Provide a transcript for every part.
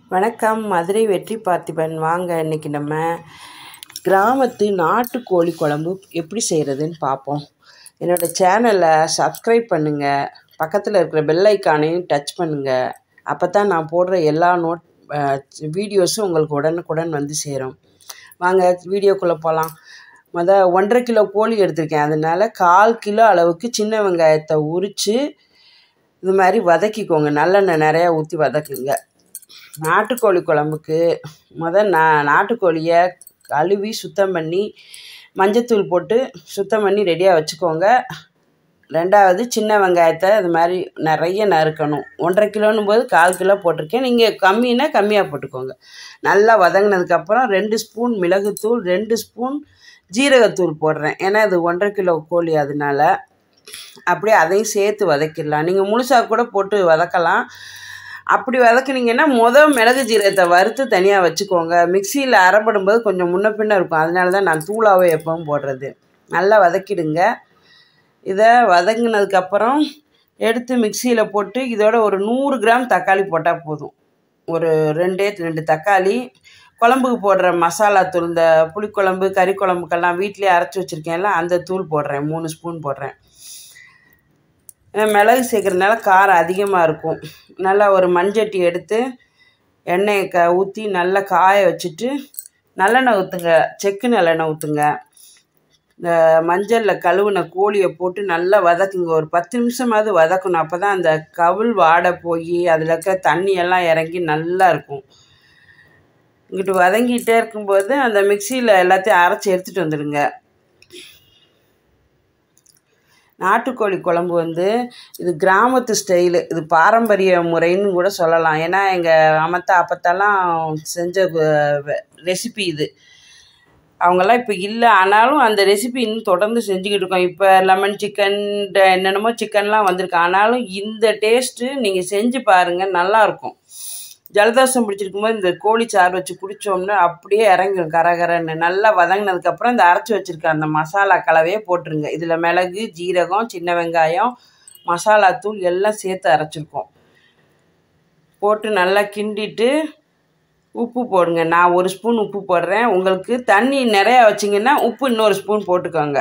வணக்கம் மதுரை வெற்றி பார்த்திபன் வாங்க இன்னைக்கு நம்ம கிராமத்து நாட்டுக்கோழி குழம்பு எப்படி செய்கிறதுன்னு பார்ப்போம் என்னோடய சேனலை சப்ஸ்கிரைப் பண்ணுங்கள் பக்கத்தில் இருக்கிற பெல் ஐக்கானையும் டச் பண்ணுங்கள் அப்போ தான் நான் போடுற எல்லா நோட் வீடியோஸும் உங்களுக்கு உடனுக்குடன் வந்து சேரும் வாங்க வீடியோக்குள்ளே போகலாம் முத ஒன்றரை கிலோ கோழி எடுத்திருக்கேன் அதனால் கால் கிலோ அளவுக்கு சின்ன வெங்காயத்தை உரித்து இது மாதிரி வதக்கிக்கோங்க நல்லெண்ணெய் நிறையா ஊற்றி வதக்குங்க நாட்டுக்கோழி குழம்புக்கு முத நா நாட்டுக்கோழியை கழுவி சுத்தம் பண்ணி மஞ்சத்தூள் போட்டு சுத்தம் பண்ணி ரெடியாக வச்சுக்கோங்க ரெண்டாவது சின்ன வெங்காயத்தை இது மாதிரி நிறைய நறுக்கணும் ஒன்றரை கிலோன்னும் போது கால் கிலோ போட்டிருக்கேன் நீங்கள் கம்மின்னா கம்மியாக போட்டுக்கோங்க நல்லா வதங்கினதுக்கப்புறம் ரெண்டு ஸ்பூன் மிளகுத்தூள் ரெண்டு ஸ்பூன் ஜீரகத்தூள் போடுறேன் ஏன்னா இது ஒன்றரை கிலோ கோழி அதனால அப்படியே அதையும் சேர்த்து வதக்கிடலாம் நீங்கள் முழுசாக கூட போட்டு வதக்கலாம் அப்படி வதக்குனீங்கன்னா முத மிளகு ஜீரகத்தை வறுத்து தனியாக வச்சுக்கோங்க மிக்சியில் அரைப்படும்போது கொஞ்சம் முன்ன பின்ன இருக்கும் அதனால தான் நான் தூளாகவே எப்பவும் போடுறது நல்லா வதக்கிடுங்க இதை வதங்கினதுக்கப்புறம் எடுத்து மிக்சியில் போட்டு இதோட ஒரு நூறு கிராம் தக்காளி போட்டால் போதும் ஒரு ரெண்டே ரெண்டு தக்காளி குழம்புக்கு போடுற மசாலா தூள் இந்த புளிக்குழம்பு கறி குழம்புக்கெல்லாம் வீட்டிலே அரைச்சி வச்சுருக்கேன்ல அந்த தூள் போடுறேன் மூணு ஸ்பூன் போடுறேன் ஏன்னா மிளகு சேர்க்குறதுனால காரம் அதிகமாக இருக்கும் நல்லா ஒரு மண்சட்டி எடுத்து எண்ணெயை க ஊற்றி நல்லா காய வச்சுட்டு நல்லெண்ணெய் ஊற்றுங்க செக்கு நல்லெண்ணெய் ஊற்றுங்க இந்த மஞ்சளில் கழுவுன கோழியை போட்டு நல்லா வதக்குங்க ஒரு பத்து நிமிஷமாவது வதக்கணும் அப்போ தான் அந்த கவுள் வாடை போய் அதில் இருக்கிற தண்ணியெல்லாம் இறங்கி நல்லா இருக்கும் இங்கிட்டு வதங்கிட்டே இருக்கும்போது அந்த மிக்சியில் எல்லாத்தையும் அரைச்சி எடுத்துகிட்டு வந்துடுங்க நாட்டுக்கோழி குழம்பு வந்து இது கிராமத்து ஸ்டைலு இது பாரம்பரிய முறைன்னு கூட சொல்லலாம் ஏன்னா எங்கள் அமத்தா அப்பத்தாலாம் செஞ்ச ரெசிபி இது அவங்கெல்லாம் இப்போ இல்லை ஆனாலும் அந்த ரெசிபி இன்னும் தொடர்ந்து செஞ்சுக்கிட்டு இருக்கோம் இப்போ லெமன் சிக்கன் என்னென்னமோ சிக்கன்லாம் வந்திருக்கு ஆனாலும் இந்த டேஸ்ட்டு நீங்கள் செஞ்சு பாருங்கள் நல்லாயிருக்கும் ஜலதோஷம் பிடிச்சிருக்கும் போது இந்த கோழி சாறு வச்சு குடித்தோம்னா அப்படியே இறங்கிடும் கரகரன்னு நல்லா வதங்கினதுக்கப்புறம் இந்த அரைச்சி வச்சுருக்க அந்த மசாலா கலவையே போட்டுருங்க இதில் மிளகு ஜீரகம் சின்ன வெங்காயம் மசாலா தூள் எல்லாம் சேர்த்து அரைச்சிருக்கோம் போட்டு நல்லா கிண்டிட்டு உப்பு போடுங்க நான் ஒரு ஸ்பூன் உப்பு போடுறேன் உங்களுக்கு தண்ணி நிறையா வச்சிங்கன்னா உப்பு இன்னொரு ஸ்பூன் போட்டுக்கோங்க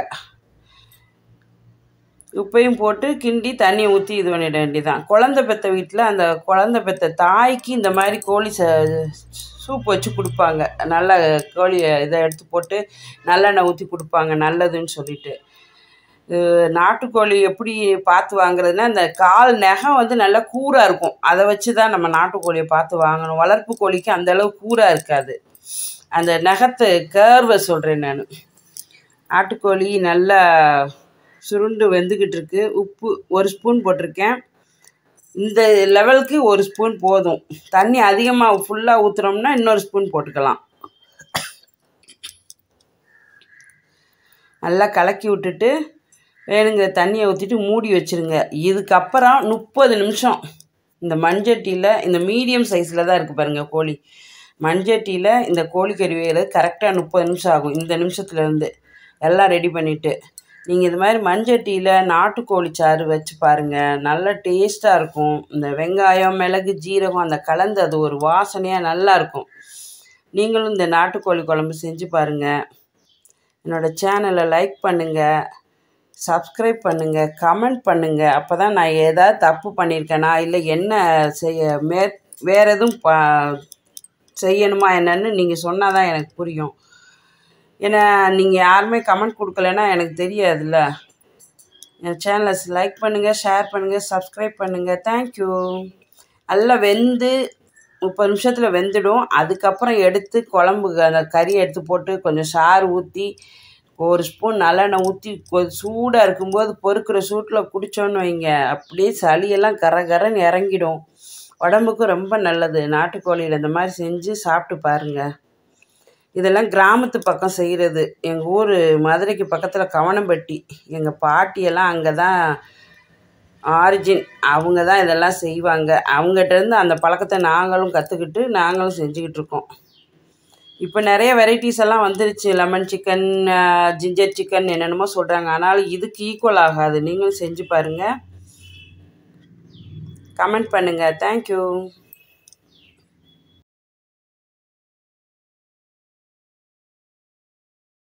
உப்பையும் போட்டு கிண்டி தண்ணியை ஊற்றி இது பண்ணிட வேண்டியதான் குழந்த பெற்ற வீட்டில் அந்த குழந்த பெற்ற தாய்க்கு இந்த மாதிரி கோழி ச சூப் வச்சு கொடுப்பாங்க நல்லா கோழியை இதை எடுத்து போட்டு நல்லெண்ணெய் ஊற்றி கொடுப்பாங்க நல்லதுன்னு சொல்லிட்டு நாட்டுக்கோழி எப்படி பார்த்து வாங்குறதுன்னா இந்த கால் நகம் வந்து நல்லா கூராக இருக்கும் அதை வச்சு தான் நம்ம நாட்டுக்கோழியை பார்த்து வாங்கணும் வளர்ப்பு கோழிக்கு அந்தளவு கூராக இருக்காது அந்த நகத்தை கேர்வை சொல்கிறேன் நான் நாட்டுக்கோழி நல்லா சுருண்டு வெந்துக்கிட்டு இருக்கு உப்பு ஒரு ஸ்பூன் போட்டிருக்கேன் இந்த லெவலுக்கு ஒரு ஸ்பூன் போதும் தண்ணி அதிகமாக ஃபுல்லாக ஊற்றுறோம்னா இன்னொரு ஸ்பூன் போட்டுக்கலாம் நல்லா கலக்கி விட்டுட்டு வேணுங்கிற தண்ணியை ஊற்றிட்டு மூடி வச்சுருங்க இதுக்கப்புறம் முப்பது நிமிஷம் இந்த மண்சட்டியில் இந்த மீடியம் சைஸில் தான் இருக்குது பாருங்கள் கோழி மண்சட்டியில் இந்த கோழிக்கறி வேலை கரெக்டாக முப்பது நிமிஷம் ஆகும் இந்த நிமிஷத்துலேருந்து எல்லாம் ரெடி பண்ணிவிட்டு நீங்கள் இது மாதிரி மண்சட்டியில் நாட்டுக்கோழி சாறு வச்சு பாருங்கள் நல்ல டேஸ்ட்டாக இருக்கும் இந்த வெங்காயம் மிளகு ஜீரகம் அந்த கலந்து அது ஒரு வாசனையாக நல்லா இருக்கும் நீங்களும் இந்த நாட்டுக்கோழி குழம்பு செஞ்சு பாருங்கள் என்னோடய சேனலை லைக் பண்ணுங்கள் சப்ஸ்கிரைப் பண்ணுங்கள் கமெண்ட் பண்ணுங்கள் அப்போ தான் நான் ஏதாவது தப்பு பண்ணியிருக்கேனா இல்லை என்ன செய்ய மே வேறு எதுவும் ப செய்யணுமா என்னன்னு நீங்கள் சொன்னால் தான் எனக்கு புரியும் ஏன்னா நீங்கள் யாருமே கமெண்ட் கொடுக்கலன்னா எனக்கு தெரியாதுல்ல என் சேனலை லைக் பண்ணுங்கள் ஷேர் பண்ணுங்கள் சப்ஸ்கிரைப் பண்ணுங்கள் தேங்க்யூ நல்லா வெந்து முப்பது நிமிஷத்தில் வெந்துடும் அதுக்கப்புறம் எடுத்து குழம்பு அந்த கறி எடுத்து போட்டு கொஞ்சம் சாறு ஊற்றி ஒரு ஸ்பூன் நல்லெண்ணெய் ஊற்றி கொ சூடாக இருக்கும்போது பொறுக்கிற சூட்டில் குடித்தோன்னு வைங்க அப்படியே சளியெல்லாம் கர கரன்னு இறங்கிடும் உடம்புக்கும் ரொம்ப நல்லது நாட்டுக்கோழியில் இந்த மாதிரி செஞ்சு சாப்பிட்டு பாருங்கள் இதெல்லாம் கிராமத்து பக்கம் செய்கிறது எங்கள் ஊர் மதுரைக்கு பக்கத்தில் கவனம்பட்டி எங்கள் பாட்டியெல்லாம் அங்கே தான் ஆரிஜின் அவங்க தான் இதெல்லாம் செய்வாங்க அவங்ககிட்டருந்து அந்த பழக்கத்தை நாங்களும் கற்றுக்கிட்டு நாங்களும் செஞ்சுக்கிட்டு இருக்கோம் இப்போ நிறைய வெரைட்டிஸ் எல்லாம் வந்துருச்சு லெமன் சிக்கன் ஜிஞ்சர் சிக்கன் என்னென்னமோ சொல்கிறாங்க ஆனாலும் இதுக்கு ஈக்குவல் ஆகாது நீங்களும் செஞ்சு பாருங்கள் கமெண்ட் பண்ணுங்கள் தேங்க்யூ